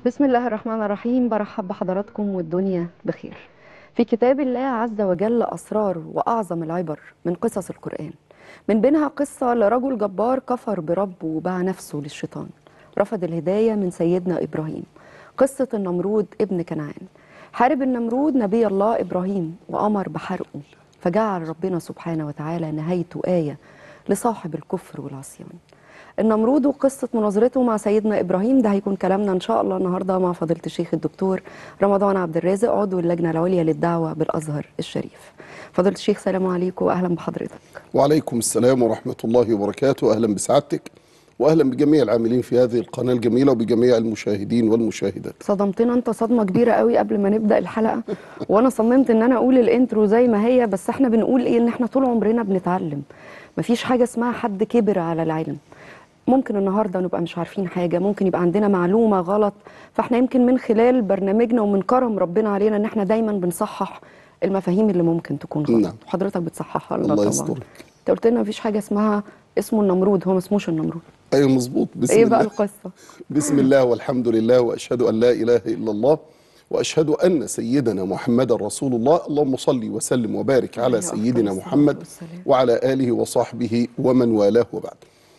بسم الله الرحمن الرحيم برحب بحضراتكم والدنيا بخير في كتاب الله عز وجل أسرار وأعظم العبر من قصص القرآن من بينها قصة لرجل جبار كفر بربه وباع نفسه للشيطان رفض الهداية من سيدنا إبراهيم قصة النمرود ابن كنعان حارب النمرود نبي الله إبراهيم وأمر بحرقه فجعل ربنا سبحانه وتعالى نهايته آية لصاحب الكفر والعصيان النمرود وقصة مناظرته مع سيدنا إبراهيم ده هيكون كلامنا إن شاء الله النهاردة مع فضيلة الشيخ الدكتور رمضان عبد الرازق عضو اللجنة العليا للدعوة بالأزهر الشريف فضيلة الشيخ سلام عليكم وأهلا بحضرتك وعليكم السلام ورحمة الله وبركاته أهلا بسعادتك وأهلا بجميع العاملين في هذه القناة الجميلة وبجميع المشاهدين والمشاهدات صدمتنا انت صدمة كبيرة قوي قبل ما نبدأ الحلقة وانا صممت ان انا اقول الانترو زي ما هي بس احنا بنقول ايه ان احنا طول عمرنا بنتعلم مفيش حاجة اسمها حد كبر على العلم ممكن النهارده نبقى مش عارفين حاجه ممكن يبقى عندنا معلومه غلط فاحنا يمكن من خلال برنامجنا ومن كرم ربنا علينا ان احنا دايما بنصحح المفاهيم اللي ممكن تكون غلط نعم. وحضرتك بتصححها لنا الله طبعا يسترك. انت قلت لنا مفيش حاجه اسمها اسمه النمرود هو ما اسموش النمرود أيوة مظبوط بسم ايه الله بقى القصه بسم الله والحمد لله وأشهد أن لا إله إلا الله وأشهد أن سيدنا محمد رسول الله اللهم صل وسلم وبارك على عليه أفضل سيدنا الصلاة محمد والسلام. وعلى آله وصحبه ومن والاه وبعد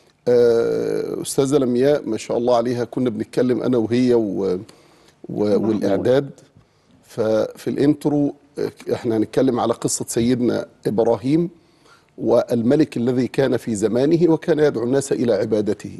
آه، أستاذة لمياء ما شاء الله عليها كنا بنتكلم أنا وهي و... و... والإعداد ففي الانترو آه، احنا هنتكلم على قصة سيدنا إبراهيم والملك الذي كان في زمانه وكان يدعو الناس إلى عبادته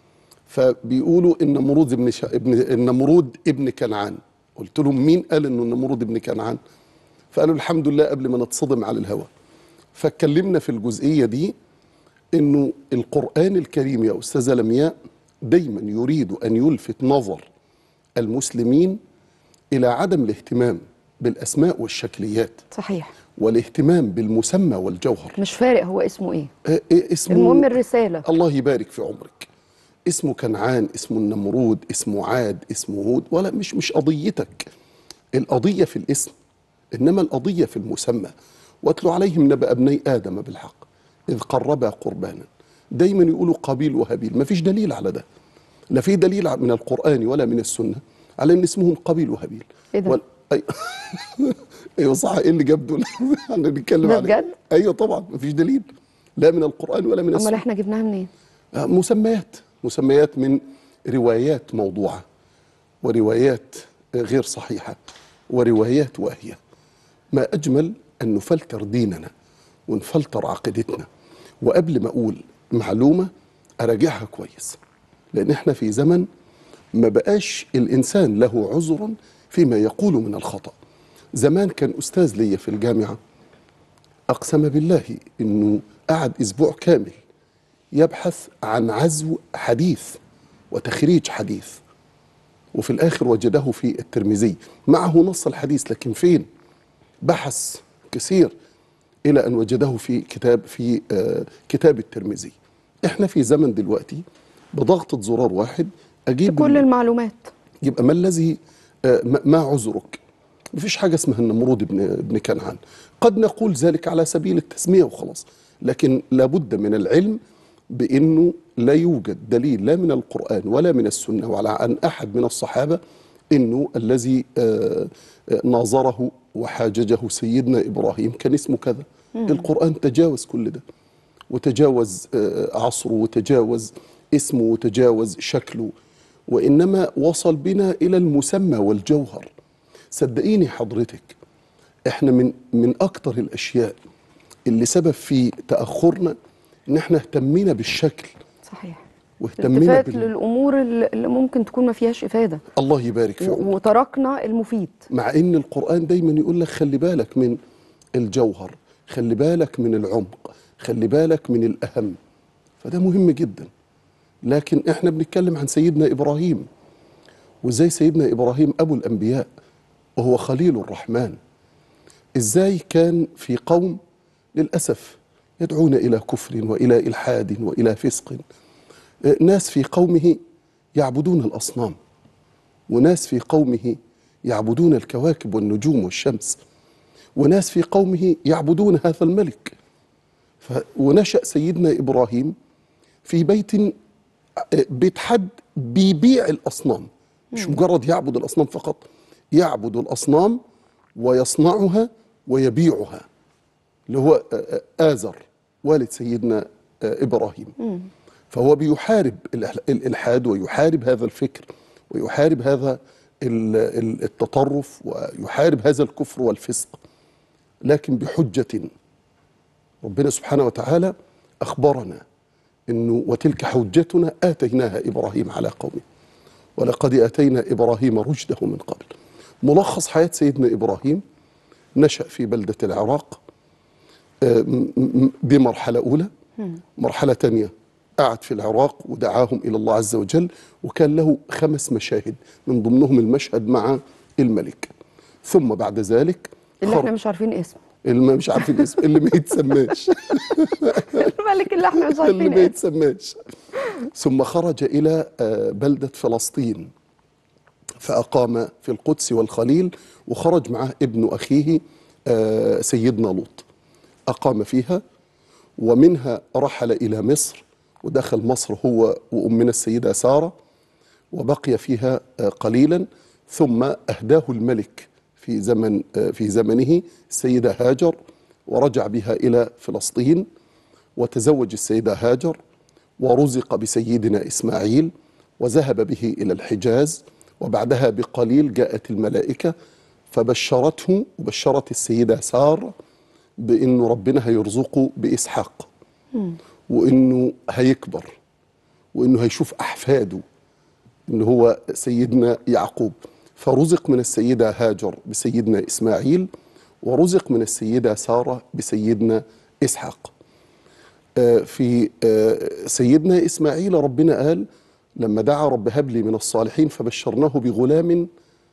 فبيقولوا ان نمرود ابن شا... ابن النمرود ابن كنعان قلت لهم مين قال انه النمرود ابن كنعان فقالوا الحمد لله قبل ما نتصدم على الهوى فاتكلمنا في الجزئيه دي انه القران الكريم يا استاذه لمياء دايما يريد ان يلفت نظر المسلمين الى عدم الاهتمام بالاسماء والشكليات صحيح والاهتمام بالمسمى والجوهر مش فارق هو اسمه ايه آه، آه، اسمه المهم الرساله الله يبارك في عمرك اسمه كنعان اسمه النمرود اسمه عاد اسمه هود ولا مش مش قضيتك القضية في الاسم إنما القضية في المسمى واتلو عليهم نبأ ابني آدم بالحق إذ قربا قربانا دايما يقولوا قابيل وهابيل ما فيش دليل على ده لا في دليل من القرآن ولا من السنة على إن اسمهم قابيل وهابيل إيه ده؟ وال... أي... ايوه صح ايه اللي جاب دول احنا بنتكلم ده عليه بجد؟ ايوه طبعا ما فيش دليل لا من القرآن ولا من امال السنة احنا جبناها منين آه، مسميات مسميات من روايات موضوعة وروايات آه، غير صحيحة وروايات واهية ما أجمل أن نفلتر ديننا ونفلتر عقيدتنا وقبل ما أقول معلومة أراجعها كويس لأن احنا في زمن ما بقاش الإنسان له عذر فيما يقول من الخطأ زمان كان أستاذ ليا في الجامعة أقسم بالله أنه قعد أسبوع كامل يبحث عن عزو حديث وتخريج حديث وفي الآخر وجده في الترمذي معه نص الحديث لكن فين بحث كثير إلى أن وجده في كتاب في آه كتاب الترمذي احنا في زمن دلوقتي بضغطة زرار واحد أجيب كل المعلومات يبقى ما الذي آه، ما ما عذرك مفيش حاجة اسمها النمرود ابن ابن كنعان قد نقول ذلك على سبيل التسمية وخلاص لكن لابد من العلم بأنه لا يوجد دليل لا من القرآن ولا من السنة ولا عن أحد من الصحابة أنه الذي آه، آه، ناظره وحاججه سيدنا إبراهيم كان اسمه كذا القرآن تجاوز كل ده وتجاوز آه، عصره وتجاوز اسمه وتجاوز شكله وإنما وصل بنا إلى المسمى والجوهر صدقيني حضرتك احنا من من أكتر الأشياء اللي سبب في تأخرنا إن احنا اهتمينا بالشكل صحيح واهتمينا التفات بال... للامور اللي اللي ممكن تكون ما فيهاش افاده الله يبارك في عمرك و- وتركنا المفيد مع ان القرآن دايما يقول لك خلي بالك من الجوهر خلي بالك من العمق خلي بالك من الأهم فده مهم جدا لكن احنا بنتكلم عن سيدنا إبراهيم وازاي سيدنا إبراهيم أبو الأنبياء وهو خليل الرحمن ازاي كان في قوم للأسف يدعون إلى كفر وإلى إلحاد وإلى فسق آه، ناس في قومه يعبدون الأصنام وناس في قومه يعبدون الكواكب والنجوم والشمس وناس في قومه يعبدون هذا الملك ف... ونشأ سيدنا إبراهيم في بيت بيت حد بيبيع الأصنام مش مجرد يعبد الأصنام فقط يعبد الأصنام ويصنعها ويبيعها اللي هو آه، آه، آزر والد سيدنا آه، إبراهيم فهو بيحارب الإح- الإلحاد ويحارب هذا الفكر ويحارب هذا ال- ال- التطرف ويحارب هذا الكفر والفسق لكن بحجة ربنا سبحانه وتعالى أخبرنا أنه وتلك حجتنا آتيناها إبراهيم على قومه ولقد آتينا إبراهيم رشده من قبل ملخص حياة سيدنا إبراهيم نشأ في بلدة العراق آه، م- م- دي مرحلة أولى مرحلة تانية قعد في العراق ودعاهم إلى الله عز وجل وكان له خمس مشاهد من ضمنهم المشهد مع الملك ثم بعد ذلك اللي خرج- احنا مش عارفين اسمه اللي ما مش عارفين اسمه اللي ما يتسماش الملك اللي احنا مش اللي عارفين ما اسمه يتسماش ثم خرج إلى آه، بلدة فلسطين فأقام في القدس والخليل وخرج معه ابن أخيه آه، سيدنا لوط أقام فيها ومنها رحل إلى مصر ودخل مصر هو وأمنا السيدة سارة وبقي فيها آه، قليلا ثم أهداه الملك في زمن آه، في زمنه السيدة هاجر ورجع بها إلى فلسطين وتزوج السيدة هاجر ورزق بسيدنا إسماعيل وذهب به إلى الحجاز وبعدها بقليل جاءت الملائكة فبشرته وبشرت السيدة سارة بأنه ربنا هيرزقه بإسحاق وأنه هيكبر وأنه هيشوف أحفاده ان هو سيدنا يعقوب فرزق من السيدة هاجر بسيدنا إسماعيل ورزق من السيدة سارة بسيدنا إسحاق آه، في آه، سيدنا إسماعيل ربنا قال لما دعا رب هب لي من الصالحين فبشرناه بغلام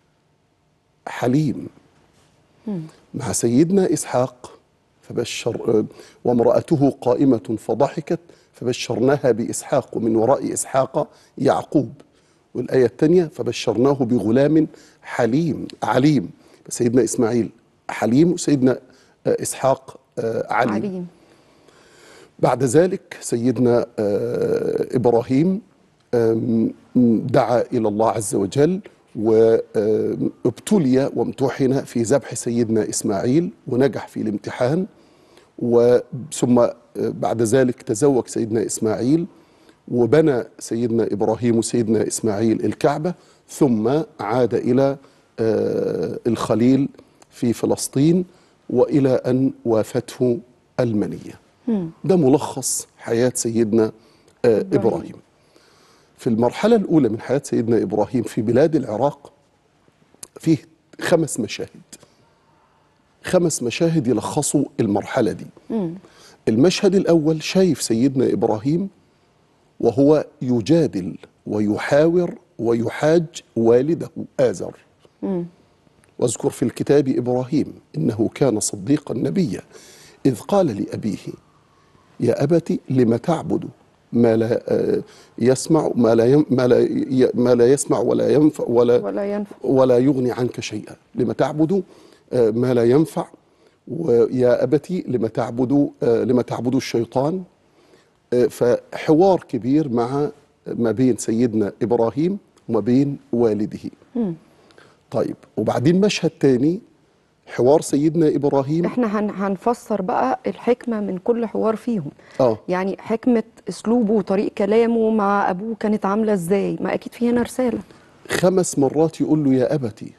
حليم مع سيدنا إسحاق فبشر آه، وامرأته قائمة فضحكت فبشرناها بإسحاق ومن وراء إسحاق يعقوب والآية الثانية فبشرناه بغلام حليم عليم سيدنا إسماعيل حليم وسيدنا آه، إسحاق آه، عليم, عليم. عليم بعد ذلك سيدنا آه، إبراهيم آم، دعا إلى الله عز وجل وابتلي وامتحن في ذبح سيدنا إسماعيل ونجح في الامتحان وثم آه، بعد ذلك تزوج سيدنا إسماعيل وبنى سيدنا إبراهيم وسيدنا إسماعيل الكعبة ثم عاد إلى آه، الخليل في فلسطين وإلى أن وافته المنية ده ملخص حياة سيدنا آه، إبراهيم. إبراهيم في المرحلة الأولى من حياة سيدنا إبراهيم في بلاد العراق فيه خمس مشاهد خمس مشاهد يلخصوا المرحلة دي المشهد الأول شايف سيدنا إبراهيم وهو يجادل ويحاور ويحاج والده آزر واذكر في الكتاب إبراهيم إنه كان صديقا نبيا إذ قال لأبيه يا أبت لم تعبد ما لا آه، يسمع ما لا يم ما لا ي- ما لا يسمع ولا ينفع ولا ولا ينفع ولا يغني عنك شيئا لما تعبد آه، ما لا ينفع ويا أبتي لما تعبد آه، لما تعبد الشيطان آه، فحوار كبير مع ما بين سيدنا إبراهيم وما بين والده طيب وبعدين مشهد تاني حوار سيدنا إبراهيم احنا هن هنفسر بقى الحكمة من كل حوار فيهم آه يعني حكمة اسلوبه وطريق كلامه مع ابوه كانت عاملة ازاي ما اكيد في هنا رسالة خمس مرات يقول له يا أبتي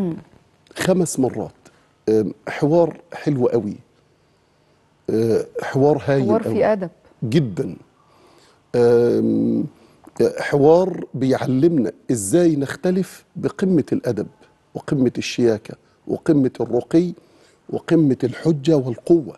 خمس مرات آم، حوار حلو قوي آه، حوار هايل حوار قوي. في ادب جدا آم، حوار بيعلمنا ازاي نختلف بقمة الأدب وقمة الشياكة وقمة الرقي وقمة الحجة والقوة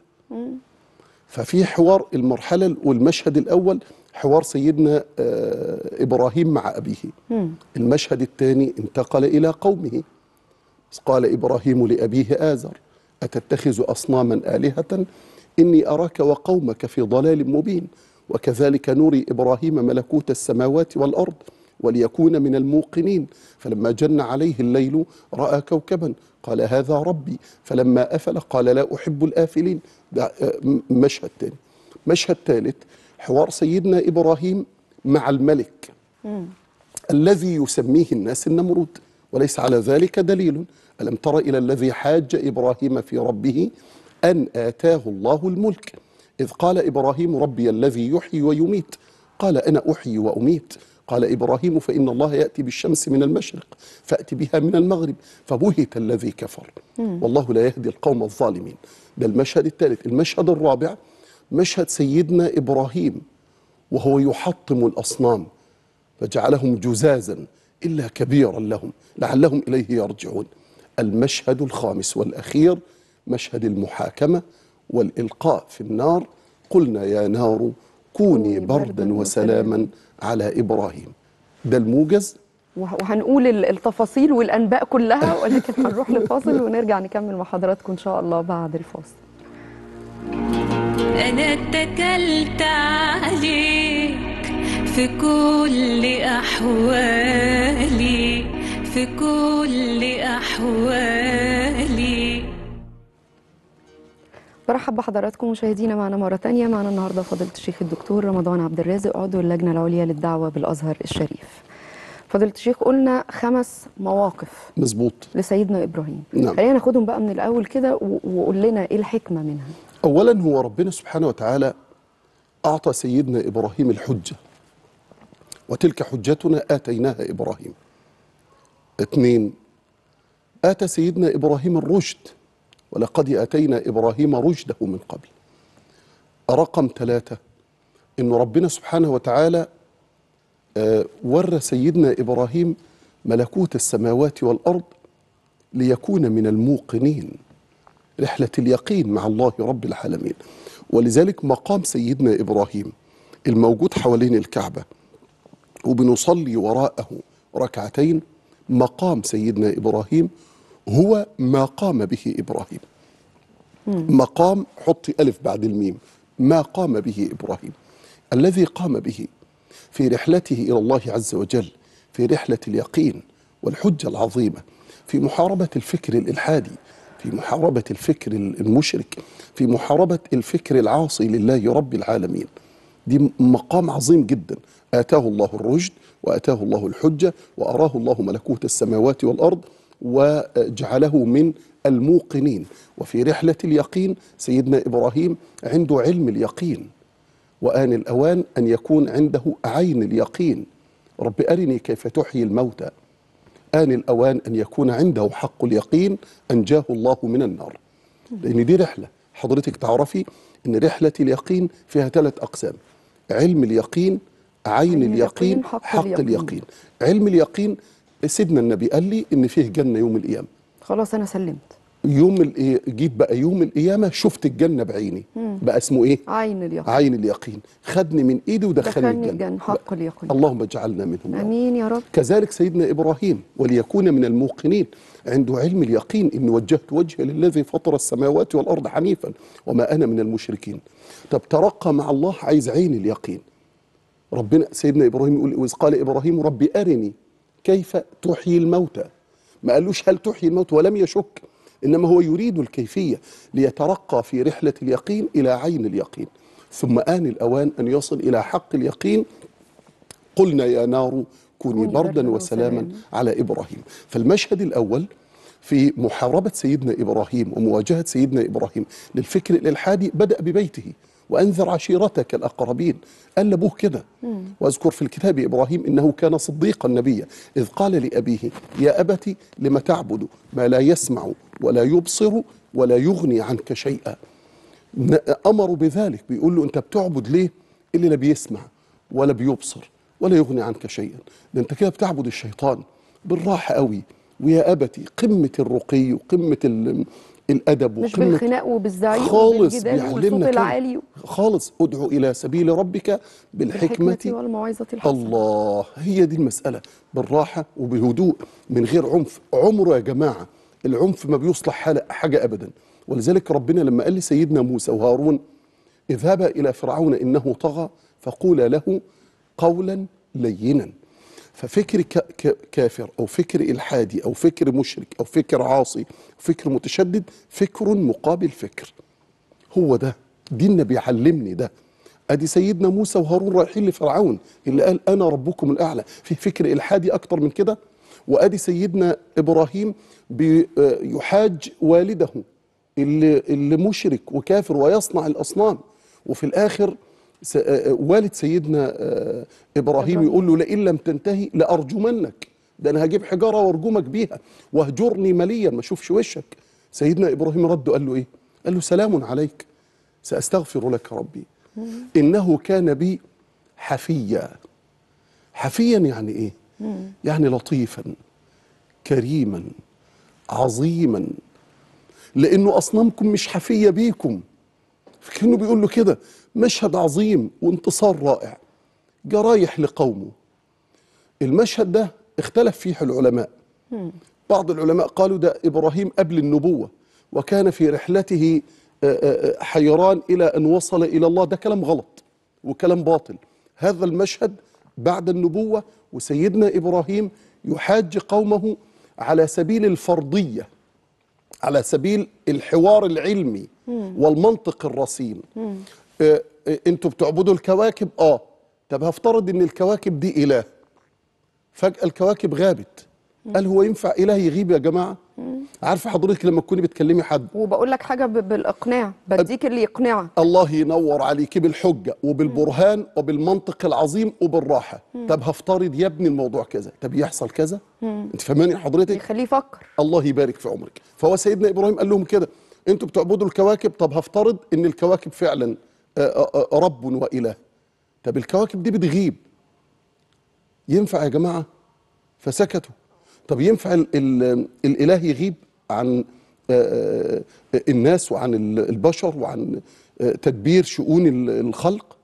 ففي حوار المرحلة والمشهد الأول حوار سيدنا آه، إبراهيم مع أبيه المشهد الثاني انتقل إلى قومه قال إبراهيم لأبيه آزر أتتخذ أصناما آلهة إني أراك وقومك في ضلال مبين وكذلك نري إبراهيم ملكوت السماوات والأرض وليكون من الموقنين فلما جن عليه الليل رأى كوكبا قال هذا ربي فلما أفل قال لا أحب الآفلين ده آه، م- مشهد تاني مشهد ثالث حوار سيدنا إبراهيم مع الملك الذي يسميه الناس النمرود وليس على ذلك دليل ألم تر إلى الذي حاج إبراهيم في ربه أن آتاه الله الملك إذ قال إبراهيم ربي الذي يحيي ويميت قال أنا أحيي وأميت قال إبراهيم فإن الله يأتي بالشمس من المشرق فأتي بها من المغرب فبهت الذي كفر والله لا يهدي القوم الظالمين ده المشهد الثالث المشهد الرابع مشهد سيدنا إبراهيم وهو يحطم الأصنام فجعلهم جزازا إلا كبيرا لهم لعلهم إليه يرجعون المشهد الخامس والأخير مشهد المحاكمة والإلقاء في النار قلنا يا نار كوني بردا وسلاما على إبراهيم ده الموجز وه- وهنقول ال- التفاصيل والانباء كلها ولكن هنروح لفاصل ونرجع نكمل مع حضراتكم ان شاء الله بعد الفاصل أنا اتكلت عليك في كل أحوالي في كل أحوالي برحب بحضراتكم مشاهدينا معنا مرة تانية معنا النهاردة فضيلة الشيخ الدكتور رمضان عبد الرازق عضو اللجنة العليا للدعوة بالأزهر الشريف فضيلة الشيخ قلنا خمس مواقف مظبوط لسيدنا إبراهيم نعم. خلينا ناخدهم بقى من الأول كده و- وقول لنا إيه الحكمة منها أولا هو ربنا سبحانه وتعالى أعطى سيدنا إبراهيم الحجة وتلك حجتنا آتيناها إبراهيم اثنين آتى سيدنا إبراهيم الرشد ولقد آتينا إبراهيم رشده من قبل رقم ثلاثة إن ربنا سبحانه وتعالى آه، ورى سيدنا إبراهيم ملكوت السماوات والأرض ليكون من الموقنين رحلة اليقين مع الله رب العالمين ولذلك مقام سيدنا إبراهيم الموجود حوالين الكعبة وبنصلي وراءه ركعتين مقام سيدنا إبراهيم هو ما قام به إبراهيم مقام حطي ألف بعد الميم ما قام به إبراهيم الذي قام به في رحلته إلى الله عز وجل في رحلة اليقين والحجة العظيمة في محاربة الفكر الإلحادي في محاربة الفكر المشرك في محاربة الفكر العاصي لله رب العالمين دي مقام عظيم جدا آتاه الله الرشد وآتاه الله الحجة وأراه الله ملكوت السماوات والأرض وجعله من الموقنين وفي رحلة اليقين سيدنا إبراهيم عنده علم اليقين وآن الأوان أن يكون عنده عين اليقين رب أرني كيف تحيي الموتى آن الأوان أن يكون عنده حق اليقين أنجاه الله من النار لأن دي رحلة حضرتك تعرفي أن رحلة اليقين فيها ثلاث أقسام علم اليقين عين عين اليقين اليقين، حق حق اليقين. اليقين علم اليقين سيدنا النبي قال لي ان فيه جنه يوم القيامه خلاص أنا سلمت يوم الإيه- جيت بقى يوم القيامه شفت الجنه بعيني بقى اسمه ايه عين اليقين عين اليقين خدني من ايدي ودخلني دخلني الجنه الجنة حق اليقين اللهم اجعلنا منهم يا رب. امين يا رب كذلك سيدنا ابراهيم وليكون من الموقنين عنده علم اليقين ان وجهت وجهي للذي فطر السماوات والارض حنيفا وما انا من المشركين طب ترقى مع الله عايز عين اليقين ربنا سيدنا ابراهيم يقول واذ قال ابراهيم ربي ارني كيف تحيي الموتى ما قالوش هل تحيي الموت ولم يشك انما هو يريد الكيفيه ليترقى في رحله اليقين الى عين اليقين ثم آن الأوان أن يصل إلى حق اليقين قلنا يا نار كوني بردا وسلاما على إبراهيم فالمشهد الأول في محاربة سيدنا إبراهيم ومواجهة سيدنا إبراهيم للفكر الإلحادي بدأ ببيته وأنذر عشيرتك الأقربين قال لأبوه كده وأذكر في الكتاب إبراهيم إنه كان صديقا نبيا إذ قال لأبيه يا أبت لم تعبد ما لا يسمع ولا يبصر ولا يغني عنك شيئا ن- أمروا بذلك بيقول له أنت بتعبد ليه اللي لا بيسمع ولا بيبصر ولا يغني عنك شيئا ده أنت كده بتعبد الشيطان بالراحة قوي ويا أبتي قمة الرقي وقمة ال- الأدب مش وقمة بالخناق وبالزعيق خالص وبالجدال والصوت بيعلمنا كده. العالي خالص ادعو إلى سبيل ربك بالحكمة بالحكمة والموعظة الحسنة الله هي دي المسألة بالراحة وبهدوء من غير عنف عمره يا جماعة العنف ما بيصلح حال- حاجة أبدا ولذلك ربنا لما قال لسيدنا موسى وهارون اذهبا إلى فرعون إنه طغى فقولا له قولا لينا ففكر ك- ك- كافر أو فكر إلحادي أو فكر مشرك أو فكر عاصي أو فكر متشدد فكر مقابل فكر هو ده ديننا بيعلمني ده ادي سيدنا موسى وهارون رايحين لفرعون اللي قال انا ربكم الاعلى في فكر الحادي اكتر من كده وادي سيدنا ابراهيم بيحاج والده اللي اللي مشرك وكافر ويصنع الاصنام وفي الاخر س- آه، والد سيدنا آه، ابراهيم يقول له لئن لم تنتهي لارجمنك ده انا هجيب حجاره وارجمك بيها واهجرني مليا ما اشوفش وشك سيدنا ابراهيم رد قال له ايه قال له سلام عليك ساستغفر لك ربي انه كان بي حفيا حفيا يعني ايه يعني لطيفا كريما عظيما لانه اصنامكم مش حفيه بيكم كانه بيقول له كده مشهد عظيم وانتصار رائع جرايح لقومه المشهد ده اختلف فيه العلماء بعض العلماء قالوا ده ابراهيم قبل النبوه وكان في رحلته آه، آه، آه، حيران الى ان وصل الى الله ده كلام غلط وكلام باطل هذا المشهد بعد النبوه وسيدنا ابراهيم يحاج قومه على سبيل الفرضيه على سبيل الحوار العلمي والمنطق الرصين آه، آه، انتوا بتعبدوا الكواكب اه طب هفترض ان الكواكب دي اله فجأة الكواكب غابت قال هو ينفع إله يغيب يا جماعة عارفة حضرتك لما تكوني بتكلمي حد وبقول لك حاجه ب- بالاقناع بديك اللي يقنعك الله ينور عليك بالحجة وبالبرهان وبالمنطق العظيم وبالراحة طب هفترض يا ابني الموضوع كذا طب يحصل كذا انت فهماني حضرتك يخليه يفكر الله يبارك في عمرك فهو سيدنا ابراهيم قال لهم كده انتوا بتعبدوا الكواكب طب هفترض ان الكواكب فعلا آه، آه، آه، رب واله طب الكواكب دي بتغيب ينفع يا جماعه فسكتوا طب ينفع ال ال الاله يغيب عن آه، آه، الناس وعن ال- البشر وعن آه، تدبير شؤون ال- الخلق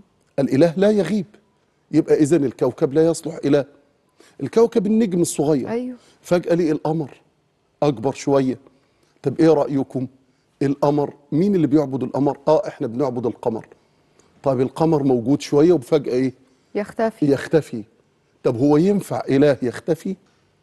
الاله لا يغيب يبقى اذا الكوكب لا يصلح اله الكوكب النجم الصغير أيوه. فجأة لقي القمر أكبر شوية طب إيه رأيكم القمر مين اللي بيعبد القمر آه إحنا بنعبد القمر طيب القمر موجود شوية وفجأة إيه يختفي يختفي طب هو ينفع إله يختفي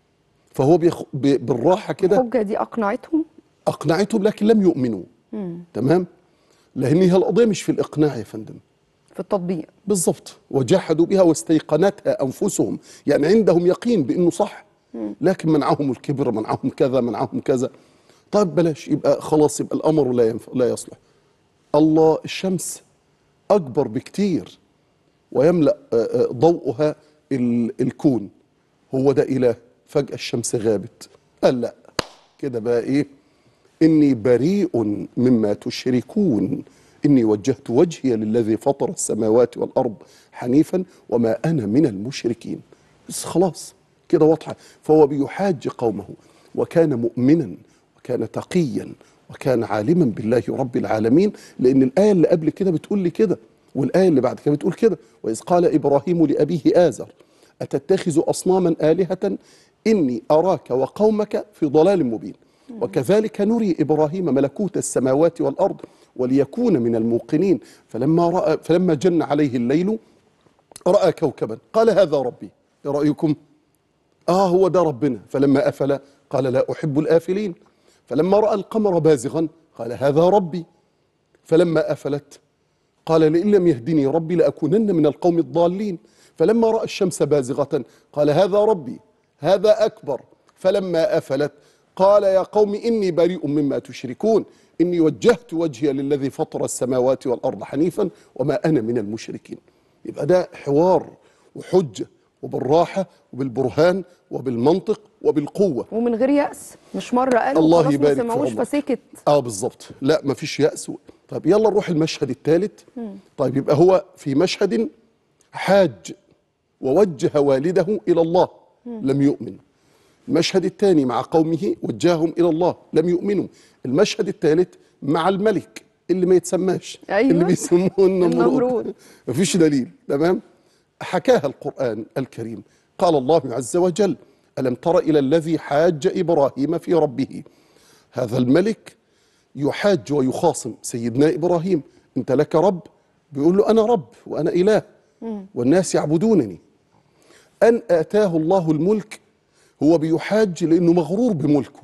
فهو بيخ... ب... بالراحة كده الحجه دي اقنعتهم أقنعتهم لكن لم يؤمنوا تمام لأن هي القضية مش في الإقناع يا فندم في التطبيق بالضبط وجحدوا بها واستيقنتها انفسهم يعني عندهم يقين بانه صح لكن منعهم الكبر منعهم كذا منعهم كذا طيب بلاش يبقى خلاص يبقى الامر لا ينفع لا يصلح الله الشمس اكبر بكتير ويملا آه، آه، ضوءها ال- الكون هو ده اله فجاه الشمس غابت قال لا كده بقى ايه إني بريء مما تشركون إني وجهت وجهي للذي فطر السماوات والأرض حنيفا وما أنا من المشركين بس خلاص كده واضحة فهو بيحاج قومه وكان مؤمنا وكان تقيا وكان عالما بالله رب العالمين لأن الآية اللي قبل كده بتقول لي كده والآية اللي بعد كده بتقول كده وإذ قال إبراهيم لأبيه آزر أتتخذ أصناما آلهة إني أراك وقومك في ضلال مبين وكذلك نري إبراهيم ملكوت السماوات والأرض وليكون من الموقنين فلما رأى فلما جن عليه الليل رأى كوكبا قال هذا ربي إيه رأيكم آه هو ده ربنا فلما أفل قال لا أحب الآفلين فلما رأى القمر بازغا قال هذا ربي فلما أفلت قال لئن لم يهدني ربي لأكونن من القوم الضالين فلما رأى الشمس بازغة قال هذا ربي هذا أكبر فلما أفلت قال يا قوم إني بريء مما تشركون إني وجهت وجهي للذي فطر السماوات والأرض حنيفا وما أنا من المشركين يبقى ده حوار وحجة وبالراحة وبالبرهان وبالمنطق وبالقوة ومن غير يأس مش مرة قال الله وخلاص يبارك ما في سمعوش عمرك. فسكت اه بالظبط لا مفيش يأس و- طيب يلا نروح المشهد الثالث طيب يبقى هو في مشهد حاج ووجه والده إلى الله لم يؤمن المشهد الثاني مع قومه وجههم إلى الله لم يؤمنوا المشهد الثالث مع الملك اللي ما يتسماش أيوة. اللي بيسموه النمرود النمرود. مفيش دليل تمام حكاها القرآن الكريم قال الله عز وجل ألم تر إلى الذي حاج إبراهيم في ربه هذا الملك يحاج ويخاصم سيدنا إبراهيم أنت لك رب بيقول له أنا رب وأنا إله والناس يعبدونني أن آتاه الله الملك هو بيحاج لأنه مغرور بملكه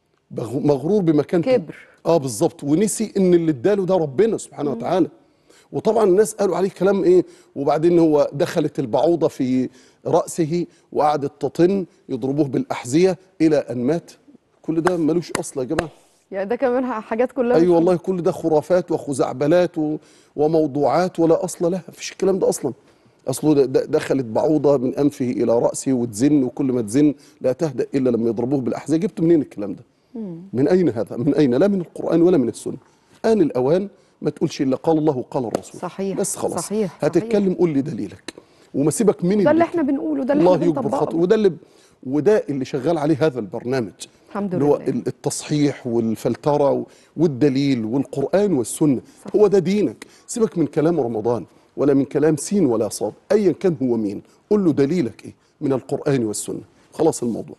بغ- مغرور بمكانته كبر. اه بالظبط ونسي ان اللي اداله ده ربنا سبحانه وتعالى وطبعا الناس قالوا عليه كلام ايه وبعدين هو دخلت البعوضه في راسه وقعدت تطن يضربوه بالاحذيه الى ان مات كل ده ملوش اصل يا جماعه يعني ده كمان حاجات كلها اي مش- والله كل ده خرافات وخزعبلات و- وموضوعات ولا اصل لها مفيش الكلام ده اصلا اصله ده- ده دخلت بعوضه من انفه الى راسه وتزن وكل ما تزن لا تهدا الا لما يضربوه بالاحذيه جبت منين الكلام ده من اين هذا من اين لا من القران ولا من السنه ان الاوان ما تقولش الا قال الله وقال الرسول صحيح، بس خلاص صحيح، هتتكلم قول لي دليلك وما سيبك من ده اللي اللي احنا بنقوله ده اللي الله احنا يكبر بنطبقه خطوه وده اللي وده اللي شغال عليه هذا البرنامج الحمد اللي هو لله. ال- التصحيح والفلتره و- والدليل والقران والسنه هو ده دينك سيبك من كلام رمضان ولا من كلام سين ولا صاد ايا كان هو مين قول له دليلك ايه من القران والسنه خلاص الموضوع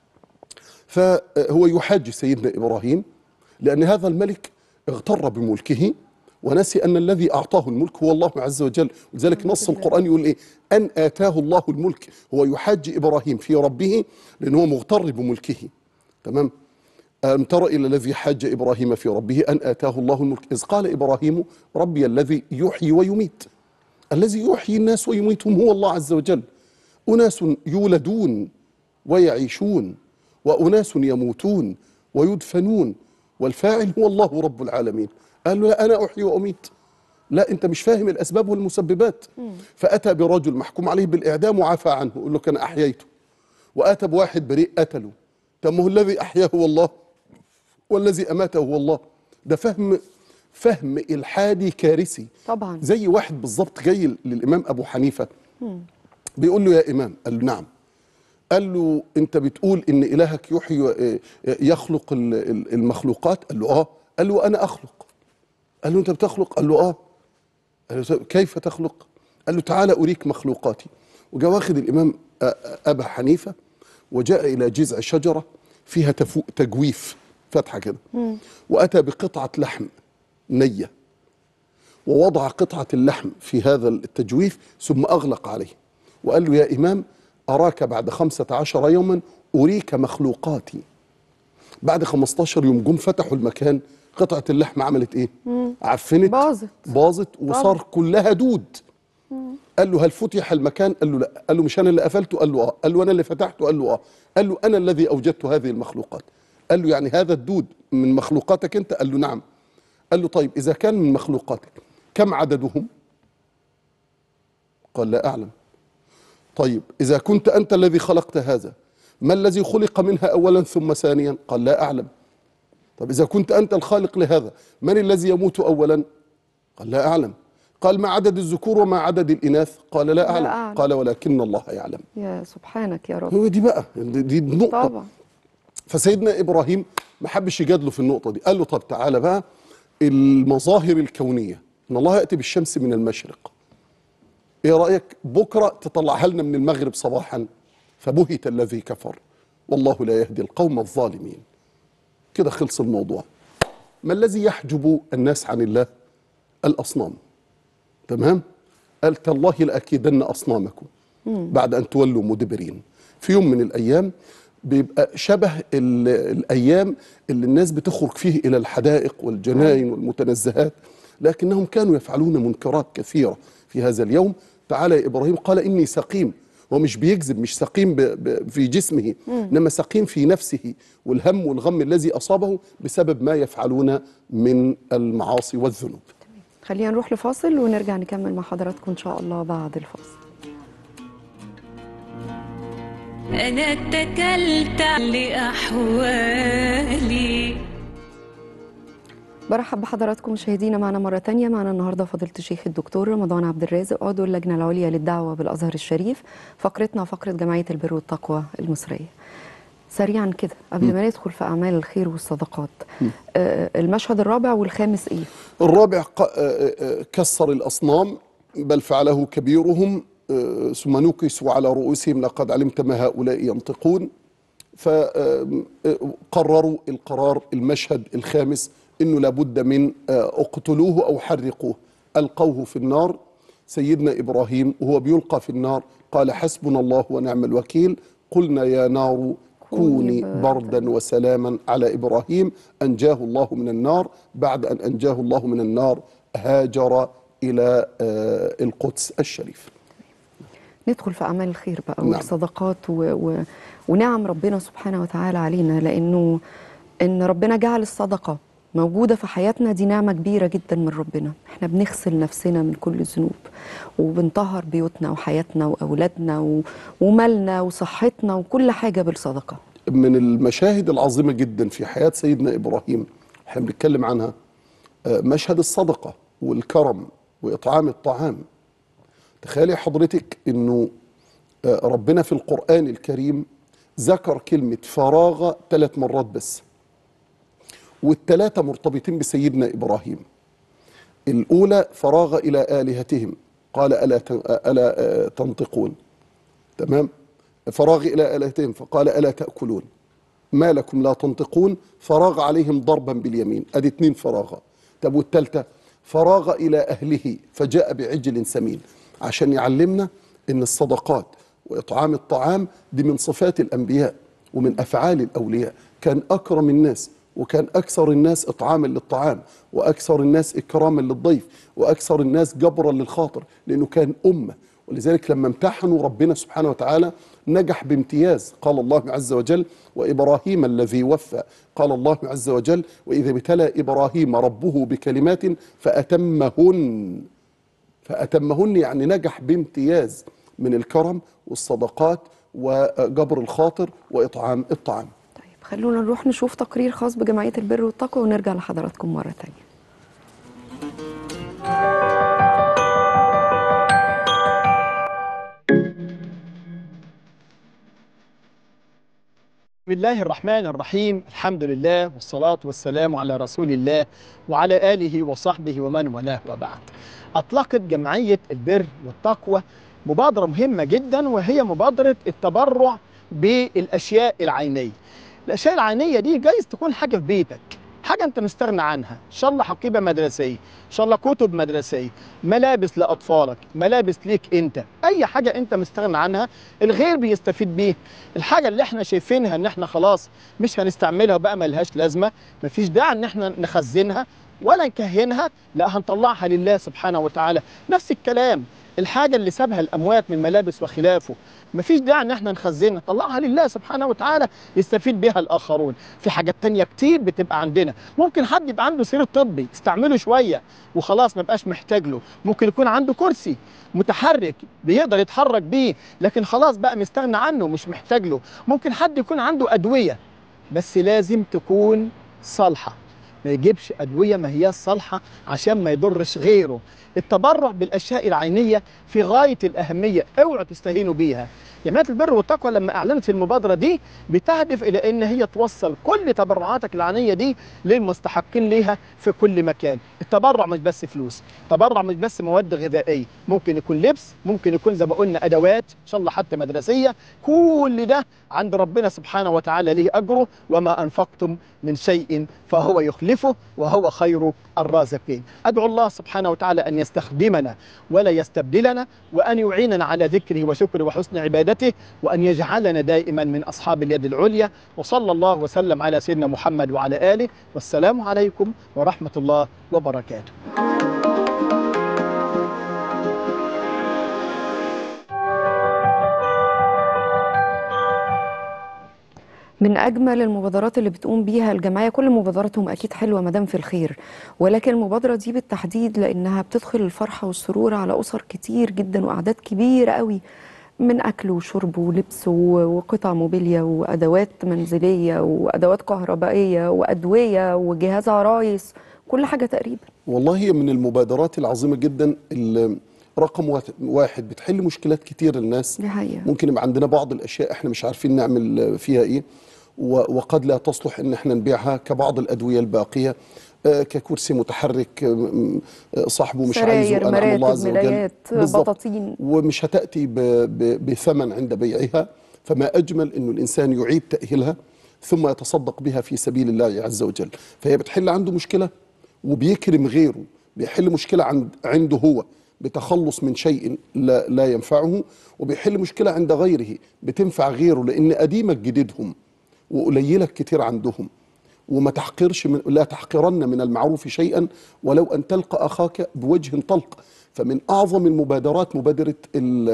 فهو يحاج سيدنا ابراهيم لان هذا الملك اغتر بملكه ونسي ان الذي اعطاه الملك هو الله عز وجل ولذلك نص القران يقول ايه ان اتاه الله الملك هو يحاج ابراهيم في ربه لانه هو مغتر بملكه تمام ألم تر إلى الذي حاج إبراهيم في ربه أن آتاه الله الملك إذ قال إبراهيم ربي الذي يحيي ويميت الذي يحيي الناس ويميتهم هو الله عز وجل أناس يولدون ويعيشون وأناس يموتون ويدفنون والفاعل هو الله رب العالمين قال له لا أنا أحيي وأميت لا أنت مش فاهم الأسباب والمسببات فأتى برجل محكوم عليه بالإعدام وعفى عنه يقول له كان أحييته واتى بواحد بريء قتله طب ما هو الذي احياه هو الله والذي اماته هو الله ده فهم فهم الحادي كارثي طبعا زي واحد بالظبط جاي للامام ابو حنيفه بيقول له يا امام قال له نعم قال له انت بتقول ان الهك يحيي و- يخلق ال- ال- المخلوقات قال له اه قال له انا اخلق قال له انت بتخلق قال له اه قال له كيف تخلق قال له تعالى اريك مخلوقاتي وجاء واخد الامام أ- أ- ابا حنيفه وجاء الى جذع شجره فيها تفو تجويف فتحه كده واتى بقطعه لحم نيه ووضع قطعه اللحم في هذا التجويف ثم اغلق عليه وقال له يا امام اراك بعد خمسة عشر يوما اريك مخلوقاتي بعد 15 يوم جم فتحوا المكان قطعه اللحم عملت ايه عفنت باظت. باظت وصار كلها دود قال له هل فتح المكان قال له لا قال له مش انا اللي قفلته قال له اه قال له انا اللي فتحته قال له اه قال له انا الذي اوجدت هذه المخلوقات قال له يعني هذا الدود من مخلوقاتك انت قال له نعم قال له طيب اذا كان من مخلوقاتك كم عددهم قال لا اعلم طيب اذا كنت انت الذي خلقت هذا ما الذي خلق منها اولا ثم ثانيا قال لا اعلم طب اذا كنت انت الخالق لهذا من الذي يموت اولا قال لا اعلم قال ما عدد الذكور وما عدد الاناث قال لا اعلم أعلم. قال ولكن الله يعلم يا سبحانك يا رب هو دي بقى دي, دي النقطه طبعا فسيدنا ابراهيم ما حبش يجادله في النقطه دي قال له طب تعالى بقى المظاهر الكونيه ان الله ياتي بالشمس من المشرق ايه رايك بكره تطلعها لنا من المغرب صباحا فبهت الذي كفر والله لا يهدي القوم الظالمين كده خلص الموضوع ما الذي يحجب الناس عن الله الاصنام تمام قال تالله لاكيدن اصنامكم بعد ان تولوا مدبرين في يوم من الايام بيبقى شبه ال- الايام اللي الناس بتخرج فيه الى الحدائق والجناين والمتنزهات لكنهم كانوا يفعلون منكرات كثيره في هذا اليوم تعالى يا ابراهيم قال اني سقيم هو مش بيكذب مش سقيم ب- ب- في جسمه انما سقيم في نفسه والهم والغم الذي اصابه بسبب ما يفعلون من المعاصي والذنوب خلينا نروح لفاصل ونرجع نكمل مع حضراتكم ان شاء الله بعد الفاصل أنا اتكلت على أحوالي برحب بحضراتكم مشاهدينا معنا مرة تانية معنا النهاردة فضيلة الشيخ الدكتور رمضان عبد الرازق عضو اللجنة العليا للدعوة بالأزهر الشريف فقرتنا فقرة جمعية البر والتقوى المصرية سريعا كده قبل ما ندخل في أعمال الخير والصدقات آه المشهد الرابع والخامس إيه؟ الرابع ق- آه، آه، كسر الأصنام بل فعله كبيرهم آه، ثم نكسوا على رؤوسهم لقد علمت ما هؤلاء ينطقون فقرروا القرار المشهد الخامس انه لابد من آه، اقتلوه او حرقوه القوه في النار سيدنا ابراهيم وهو بيلقى في النار قال حسبنا الله ونعم الوكيل قلنا يا نار كوني كوني بردا وسلاما على ابراهيم انجاه الله من النار بعد ان انجاه الله من النار هاجر الى آه، القدس الشريف ندخل في أعمال الخير بقى نعم. والصدقات و... و... ونعم ربنا سبحانه وتعالى علينا لأنه إن ربنا جعل الصدقة موجودة في حياتنا دي نعمة كبيرة جدا من ربنا احنا بنغسل نفسنا من كل الذنوب وبنطهر بيوتنا وحياتنا وأولادنا و... ومالنا وصحتنا وكل حاجة بالصدقة من المشاهد العظيمة جدا في حياة سيدنا إبراهيم احنا بنتكلم عنها آه، مشهد الصدقة والكرم وإطعام الطعام تخيلي حضرتك أنه آه، ربنا في القرآن الكريم ذكر كلمة فراغ ثلاث مرات بس والثلاثة مرتبطين بسيدنا إبراهيم الأولى فراغ إلى آلهتهم قال ألا تن- ألا آه، تنطقون تمام فراغ إلى آلهتهم فقال ألا تأكلون ما لكم لا تنطقون فراغ عليهم ضربا باليمين أدي اتنين فراغ طب والتالتة فراغ إلى أهله فجاء بعجل سمين عشان يعلمنا إن الصدقات وإطعام الطعام دي من صفات الأنبياء ومن أفعال الأولياء كان أكرم الناس وكان أكثر الناس إطعاما للطعام وأكثر الناس إكراما للضيف وأكثر الناس جبرا للخاطر لأنه كان أمة ولذلك لما امتحنوا ربنا سبحانه وتعالى نجح بامتياز قال الله عز وجل وإبراهيم الذي وفى قال الله عز وجل وإذا ابتلى إبراهيم ربه بكلمات فأتمهن فأتمهن يعني نجح بامتياز من الكرم والصدقات وجبر الخاطر وإطعام الطعام طيب خلونا نروح نشوف تقرير خاص بجمعية البر والتقوى ونرجع لحضراتكم مرة تانية بسم الله الرحمن الرحيم الحمد لله والصلاة والسلام على رسول الله وعلى آله وصحبه ومن والاه وبعد أطلقت جمعية البر والتقوى مبادرة مهمة جدا وهي مبادرة التبرع بالأشياء العينية الأشياء العينية دي جايز تكون حاجة في بيتك حاجة أنت مستغنى عنها إن شاء الله حقيبة مدرسية إن شاء الله كتب مدرسية ملابس لأطفالك ملابس ليك أنت أي حاجة أنت مستغنى عنها الغير بيستفيد بيها الحاجه اللي احنا شايفينها ان احنا خلاص مش هنستعملها بقى ملهاش لازمه مفيش داعي ان احنا نخزنها ولا نكهنها لا هنطلعها لله سبحانه وتعالى نفس الكلام الحاجه اللي سابها الاموات من ملابس وخلافه مفيش داعي ان احنا نخزنها طلعها لله سبحانه وتعالى يستفيد بها الاخرون في حاجات تانية كتير بتبقى عندنا ممكن حد يبقى عنده سرير طبي يستعمله شويه وخلاص ما بقاش محتاج له ممكن يكون عنده كرسي متحرك بيقدر يتحرك بيه لكن خلاص بقى مستغنى عنه مش محتاج له ممكن حد يكون عنده أدوية بس لازم تكون صالحة ما يجيبش أدوية ما هي صالحة عشان ما يضرش غيره التبرع بالأشياء العينية في غاية الأهمية اوعوا تستهينوا بيها جمعية البر والتقوى لما أعلنت المبادرة دي بتهدف إلى إن هي توصل كل تبرعاتك العينية دي للمستحقين ليها في كل مكان التبرع مش بس فلوس التبرع مش بس مواد غذائية ممكن يكون لبس ممكن يكون زي ما قلنا أدوات إن شاء الله حتى مدرسية كل ده عند ربنا سبحانه وتعالى ليه أجره وما أنفقتم من شيء فهو يخلفه وهو خير الرازقين أدعو الله سبحانه وتعالى أن يستخدمنا ولا يستبدلنا وأن يعيننا على ذكره وشكره وحسن عبادته وأن يجعلنا دائما من أصحاب اليد العليا وصلى الله وسلم على سيدنا محمد وعلى آله والسلام عليكم ورحمة الله وبركاته من اجمل المبادرات اللي بتقوم بيها الجمعيه كل مبادراتهم اكيد حلوه ما دام في الخير ولكن المبادره دي بالتحديد لانها بتدخل الفرحه والسرور على اسر كتير جدا واعداد كبيره قوي من اكل وشرب ولبس و- وقطع موبيليا وادوات منزليه وادوات كهربائيه وادويه وجهاز عرايس كل حاجه تقريبا والله هي من المبادرات العظيمة جدا اللي رقم واحد- واحد بتحل مشكلات كتير للناس دي حقيقه ممكن يبقى عندنا بعض الاشياء احنا مش عارفين نعمل فيها ايه و- وقد لا تصلح ان احنا نبيعها كبعض الادويه الباقيه آه، ككرسي متحرك آه، م- آه، صاحبه مش عايزه سراير انعم الله مراتب عز وجل ملايات بالظبط. بطاطين ومش هتاتي ب- ب- بثمن عند بيعها فما اجمل انه الانسان يعيد تاهيلها ثم يتصدق بها في سبيل الله عز وجل فهي بتحل عنده مشكله وبيكرم غيره بيحل مشكله عند عنده هو بتخلص من شيء لا, لا ينفعه وبيحل مشكله عند غيره بتنفع غيره لان قديمك جديدهم وقليلك كتير عندهم وما تحقرش من لا تحقرن من المعروف شيئا ولو ان تلقى اخاك بوجه طلق فمن اعظم المبادرات مبادره ال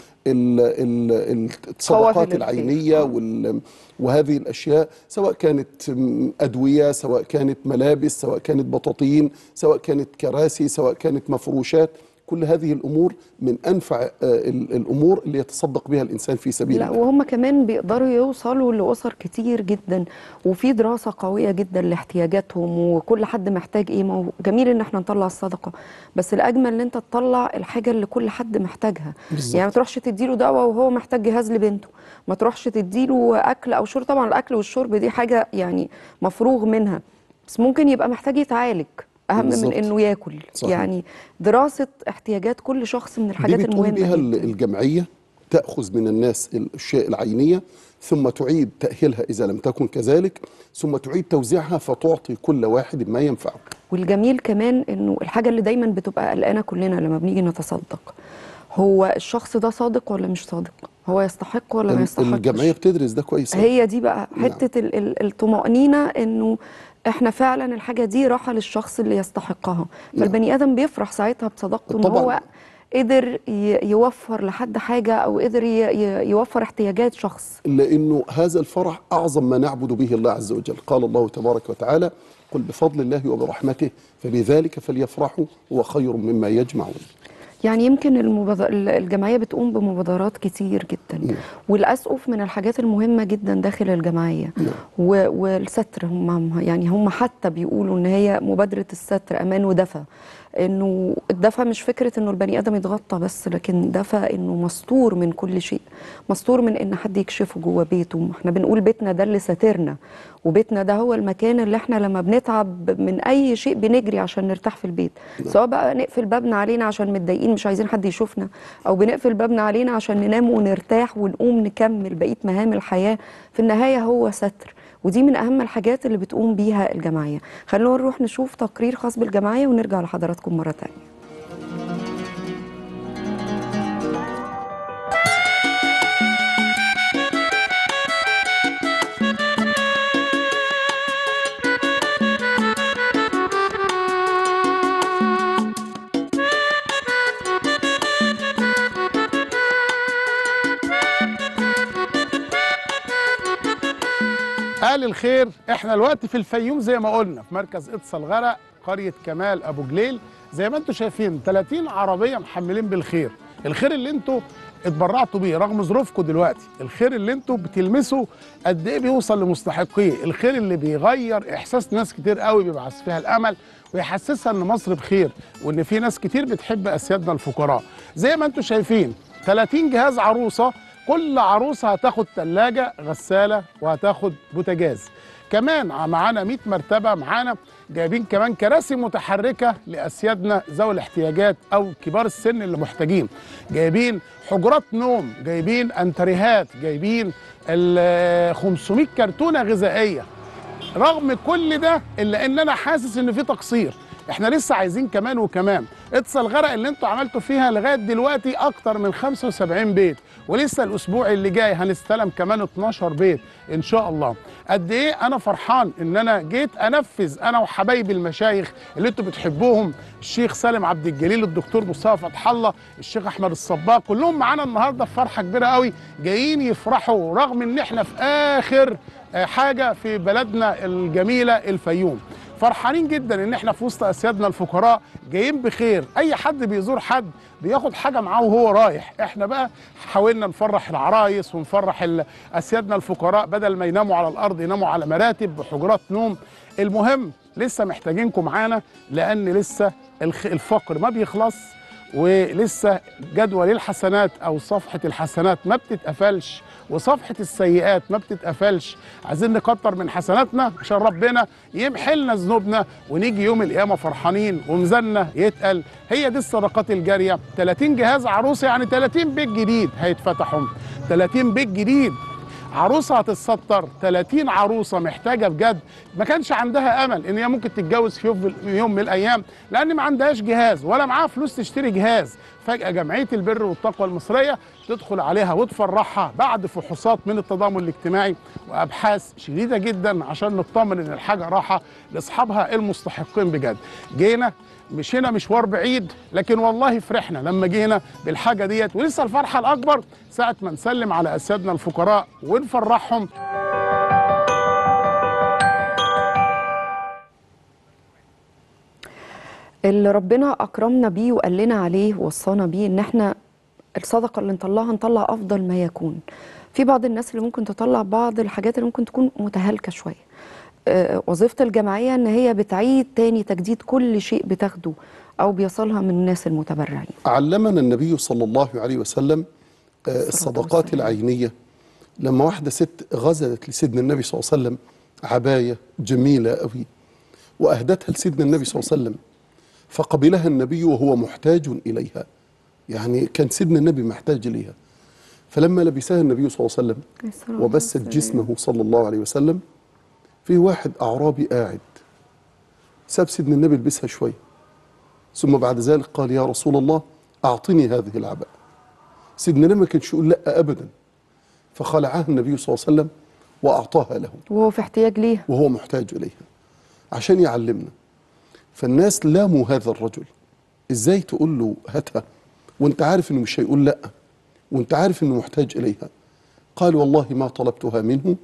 ال ال الصدقات فواصل العينيه الخير. وال وهذه الاشياء سواء كانت م، ادويه سواء كانت ملابس سواء كانت بطاطين سواء كانت كراسي سواء كانت مفروشات كل هذه الامور من انفع آه، ال- الامور اللي يتصدق بها الانسان في سبيل لا الله وهم كمان بيقدروا يوصلوا لأسر كتير جدا وفي دراسة قوية جدا لاحتياجاتهم وكل حد محتاج ايه ما هو جميل ان احنا نطلع الصدقة بس الأجمل ان انت تطلع الحاجة اللي كل حد محتاجها بالظبط. يعني ما تروحش تديله دواء وهو محتاج جهاز لبنته ما تروحش تديله أكل أو شرب طبعا الأكل والشرب دي حاجة يعني مفروغ منها بس ممكن يبقى محتاج يتعالج أهم بالظبط. من إنه ياكل صحيح. يعني دراسة احتياجات كل شخص من الحاجات دي بتقوم المهمة بها ال- جدا. الجمعية تأخذ من الناس الأشياء العينية ثم تعيد تأهيلها إذا لم تكن كذلك ثم تعيد توزيعها فتعطي كل واحد ما ينفعه والجميل كمان انه الحاجه اللي دايما بتبقى قلقانه كلنا لما بنيجي نتصدق هو الشخص ده صادق ولا مش صادق هو يستحق ولا ما ال- يستحقش الجمعية بتدرس ده كويس أوي. هي دي بقى نعم. حته ال- ال- الطمانينه انه احنا فعلا الحاجه دي راحه للشخص اللي يستحقها فالبني ادم بيفرح ساعتها بصداقته ان طبعاً. هو قدر ي- يوفر لحد حاجه او قدر ي- ي- يوفر احتياجات شخص لأنه هذا الفرح أعظم ما نعبد به الله عز وجل قال الله تبارك وتعالى قل بفضل الله وبرحمته فبذلك فليفرحوا هو خير مما يجمعون يعني يمكن المبادر... الجمعية بتقوم بمبادرات كتير جدا نعم. والأسقف من الحاجات المهمة جدا داخل الجمعية نعم. و... والستر هم يعني هم حتى بيقولوا إن هي مبادرة الستر أمان ودفى إنه الدفى مش فكرة إنه البني آدم يتغطى بس لكن دفى إنه مستور من كل شيء مستور من إن حد يكشفه جوه بيته إحنا بنقول بيتنا ده اللي ساترنا وبيتنا ده هو المكان اللي إحنا لما بنتعب من أي شيء بنجري عشان نرتاح في البيت سواء بقى نقفل بابنا علينا عشان متضايقين مش عايزين حد يشوفنا او بنقفل بابنا علينا عشان ننام ونرتاح ونقوم نكمل بقيه مهام الحياه في النهايه هو ستر ودي من اهم الحاجات اللي بتقوم بيها الجمعيه خلونا نروح نشوف تقرير خاص بالجمعيه ونرجع لحضراتكم مره تانية أهل الخير احنا الوقت في الفيوم زي ما قلنا في مركز قدس الغرق قرية كمال أبو جليل زي ما انتم شايفين 30 عربية محملين بالخير الخير اللي انتم اتبرعتوا بيه رغم ظروفكم دلوقتي الخير اللي انتم بتلمسوا قد ايه بيوصل لمستحقيه الخير اللي بيغير احساس ناس كتير قوي بيبعث فيها الامل ويحسسها ان مصر بخير وان في ناس كتير بتحب اسيادنا الفقراء زي ما انتم شايفين 30 جهاز عروسه كل عروسه هتاخد ثلاجه غساله وهتاخد بوتاجاز كمان معانا 100 مرتبه معانا جايبين كمان كراسي متحركه لاسيادنا ذوي الاحتياجات او كبار السن اللي محتاجين جايبين حجرات نوم جايبين انتريهات جايبين ال 500 كرتونه غذائيه رغم كل ده الا ان انا حاسس ان في تقصير احنا لسه عايزين كمان وكمان اتصل الغرق اللي انتوا عملتوا فيها لغايه دلوقتي اكتر من 75 بيت ولسه الاسبوع اللي جاي هنستلم كمان 12 بيت ان شاء الله قد ايه انا فرحان ان انا جيت انفذ انا وحبايبي المشايخ اللي انتوا بتحبوهم الشيخ سالم عبد الجليل الدكتور مصطفى فتح الله الشيخ احمد الصباغ كلهم معانا النهارده في فرحه كبيره قوي جايين يفرحوا رغم ان احنا في اخر آه، حاجه في بلدنا الجميله الفيوم فرحانين جدا ان احنا في وسط اسيادنا الفقراء جايين بخير اي حد بيزور حد بياخد حاجه معاه وهو رايح احنا بقى حاولنا نفرح العرايس ونفرح ال- اسيادنا الفقراء بدل ما يناموا على الارض يناموا على مراتب بحجرات نوم المهم لسه محتاجينكم معانا لان لسه الخ- الفقر ما بيخلص ولسه جدول الحسنات او صفحه الحسنات ما بتتقفلش وصفحه السيئات ما بتتقفلش عايزين نكتر من حسناتنا عشان ربنا يمحي لنا ذنوبنا ونيجي يوم القيامه فرحانين وميزاننا يتقل هي دي الصدقات الجاريه 30 جهاز عروسه يعني 30 بيت جديد هيتفتحوا 30 بيت جديد عروسه هتتستر 30 عروسه محتاجه بجد ما كانش عندها امل ان هي ممكن تتجوز في يوم يوم من الايام لان ما عندهاش جهاز ولا معاها فلوس تشتري جهاز فجاه جمعيه البر والتقوى المصريه تدخل عليها وتفرحها بعد فحوصات من التضامن الاجتماعي وابحاث شديده جدا عشان نطمن ان الحاجه راحه لاصحابها المستحقين بجد جينا مشينا مشوار بعيد لكن والله فرحنا لما جينا بالحاجه ديت ولسه الفرحه الاكبر ساعه ما نسلم على اسيادنا الفقراء ونفرحهم اللي ربنا اكرمنا بيه وقال لنا عليه ووصانا بيه ان احنا الصدقه اللي نطلعها نطلع افضل ما يكون في بعض الناس اللي ممكن تطلع بعض الحاجات اللي ممكن تكون متهالكه شويه آه، وظيفه الجمعيه ان هي بتعيد تاني تجديد كل شيء بتاخده او بيصلها من الناس المتبرعين علمنا النبي صلى الله عليه وسلم آه، الصدقات والسلام. العينية لما واحدة ست غزلت لسيدنا النبي صلى الله عليه وسلم عباية جميلة قوي وأهدتها لسيدنا النبي صلى الله عليه وسلم فقبلها النبي وهو محتاج إليها يعني كان سيدنا النبي محتاج إليها فلما لبسها النبي صلى الله عليه وسلم وبست جسمه صلى الله عليه وسلم في واحد أعرابي قاعد ساب سيدنا النبي يلبسها شوية ثم بعد ذلك قال يا رسول الله أعطني هذه العباءة سيدنا النبي ما كانش يقول لا أبدا فخلعها النبي صلى الله عليه وسلم وأعطاها له وهو في احتياج ليها وهو محتاج إليها عشان يعلمنا فالناس لاموا هذا الرجل ازاي تقول له هاتها وانت عارف انه مش هيقول لا وانت عارف انه محتاج اليها قال والله ما طلبتها منه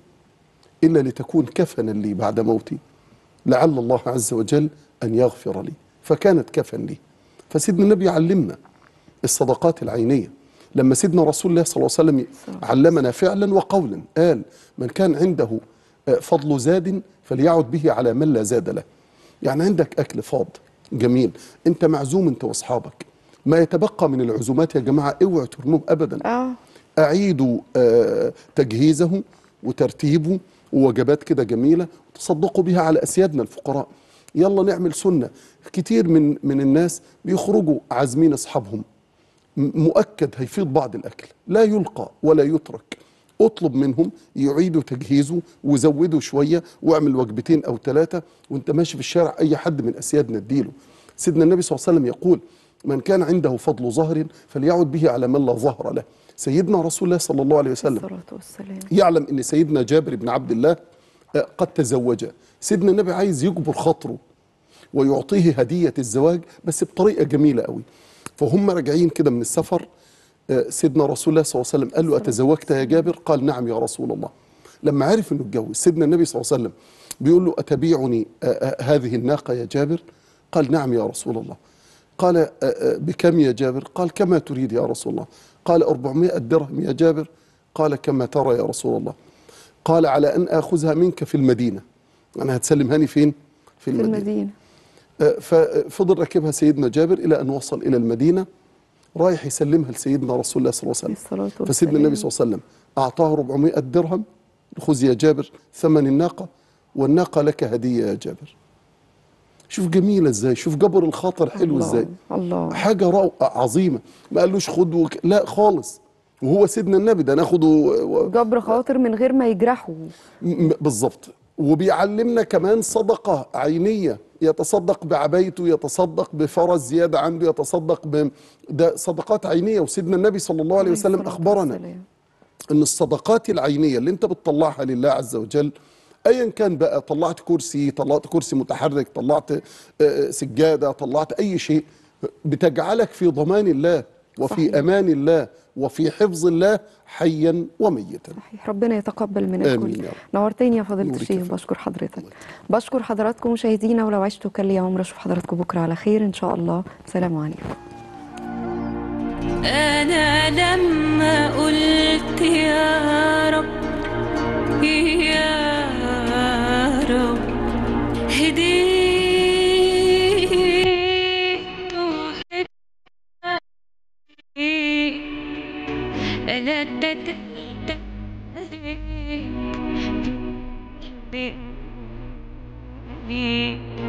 الا لتكون كفنا لي بعد موتي لعل الله عز وجل ان يغفر لي فكانت كفن لي فسيدنا النبي يعلمنا الصدقات العينيه لما سيدنا رسول الله صلى الله عليه وسلم علمنا فعلا وقولا قال من كان عنده آه، فضل زاد فليعد به على من لا زاد له يعني عندك اكل فاض جميل انت معزوم انت واصحابك ما يتبقى من العزومات يا جماعه اوعوا ترموه ابدا اه اعيدوا آه، تجهيزه وترتيبه ووجبات كده جميله تصدقوا بها على اسيادنا الفقراء يلا نعمل سنه كتير من من الناس بيخرجوا عازمين اصحابهم م- مؤكد هيفيض بعض الاكل لا يلقى ولا يترك اطلب منهم يعيدوا تجهيزه وزودوا شويه واعمل وجبتين او ثلاثه وانت ماشي في الشارع اي حد من اسيادنا اديله سيدنا النبي صلى الله عليه وسلم يقول من كان عنده فضل ظهر فليعد به على من لا ظهر له سيدنا رسول الله صلى الله عليه وسلم الصلاه والسلام يعلم ان سيدنا جابر بن عبد الله آه، قد تزوج سيدنا النبي عايز يجبر خاطره ويعطيه هديه الزواج بس بطريقه جميله قوي فهم راجعين كده من السفر آه، سيدنا رسول الله صلى الله عليه وسلم قال له اتزوجت يا جابر قال نعم يا رسول الله لما عرف انه اتجوز سيدنا النبي صلى الله عليه وسلم بيقول له اتبيعني آه، آه، هذه الناقه يا جابر قال نعم يا رسول الله قال آه، آه، بكم يا جابر قال كما تريد يا رسول الله قال 400 درهم يا جابر قال كما ترى يا رسول الله قال على أن آخذها منك في المدينة أنا هتسلمهاني فين في في المدينة, المدينه آه، ففضل راكبها سيدنا جابر إلى أن وصل إلى المدينة رايح يسلمها لسيدنا رسول الله صلى الله عليه وسلم الصلاه والسلام فسيدنا النبي صلى الله عليه وسلم أعطاه 400 درهم خذ يا جابر ثمن الناقة والناقة لك هدية يا جابر شوف جميلة ازاي شوف جبر الخاطر حلو الله، ازاي الله حاجة رو... عظيمة ما قالوش خد وك... لا خالص وهو سيدنا النبي ده ناخده و... جبر خاطر من غير ما يجرحوا م- بالظبط وبيعلمنا كمان صدقة عينية يتصدق بعبايته يتصدق بفرس زيادة عنده يتصدق ب... ده صدقات عينية وسيدنا النبي صلى الله عليه وسلم الصلاة أخبرنا والسلام. ان الصدقات العينيه اللي انت بتطلعها لله عز وجل ايا كان بقى طلعت كرسي طلعت كرسي متحرك طلعت آه، سجاده طلعت اي شيء بتجعلك في ضمان الله وفي صحيح. امان الله وفي حفظ الله حيا وميتا صحيح ربنا يتقبل من آمين الكل يا رب. نورتني يا فضيلة نورك يا الشيخ فندم. بشكر حضرتك بشكر حضراتكم مشاهدينا ولو عشتوا كان لي عمر اشوف حضراتكم بكره على خير ان شاء الله سلام عليكم أنا لما قلت يا رب يا رب هديت وحدي أنا اتت- اتت-